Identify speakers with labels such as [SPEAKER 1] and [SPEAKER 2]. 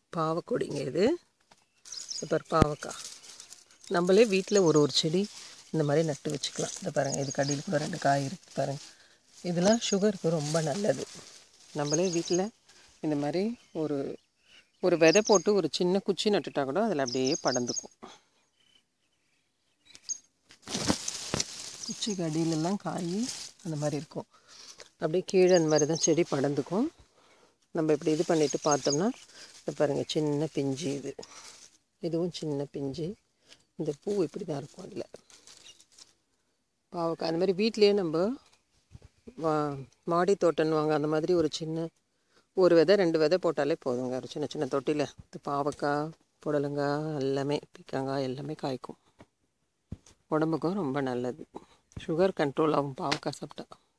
[SPEAKER 1] பாவக்கொடிங்க இது இப்போ பாவக்காய் நம்மளே வீட்டில் ஒரு ஒரு செடி இந்த மாதிரி நட்டு வச்சுக்கலாம் இந்த பாருங்கள் இது கடியில் கூட ரெண்டு காய் இருக்குது பாருங்கள் இதெல்லாம் சுகருக்கு ரொம்ப நல்லது நம்மளே வீட்டில் இந்த மாதிரி ஒரு ஒரு விதை போட்டு ஒரு சின்ன குச்சி நட்டுட்டா கூட அதில் அப்படியே படர்ந்துக்கும் குச்சிக்கு அடியிலெல்லாம் காய் அந்த மாதிரி இருக்கும் அப்படியே கீழே அந்த மாதிரி தான் செடி படர்ந்துக்கும் நம்ம இப்படி இது பண்ணிவிட்டு பார்த்தோம்னா இந்த பாருங்கள் சின்ன பிஞ்சு இது இதுவும் சின்ன பிஞ்சு இந்த பூ இப்படி தான் இருக்கும் அதில் பாவக்காய் அந்த மாதிரி வீட்லேயே நம்ம வா மாடி தோட்டம்னுவாங்க அந்த மாதிரி ஒரு சின்ன ஒரு விதை ரெண்டு விதை போட்டாலே போதுங்க ஒரு சின்ன சின்ன தொட்டியில் இந்த பாவக்காய் புடலங்காய் எல்லாமே பிக்கங்காய் எல்லாமே காய்க்கும் உடம்புக்கும் ரொம்ப நல்லது சுகர் கண்ட்ரோல் ஆகும் பாவக்காய் சாப்பிட்டா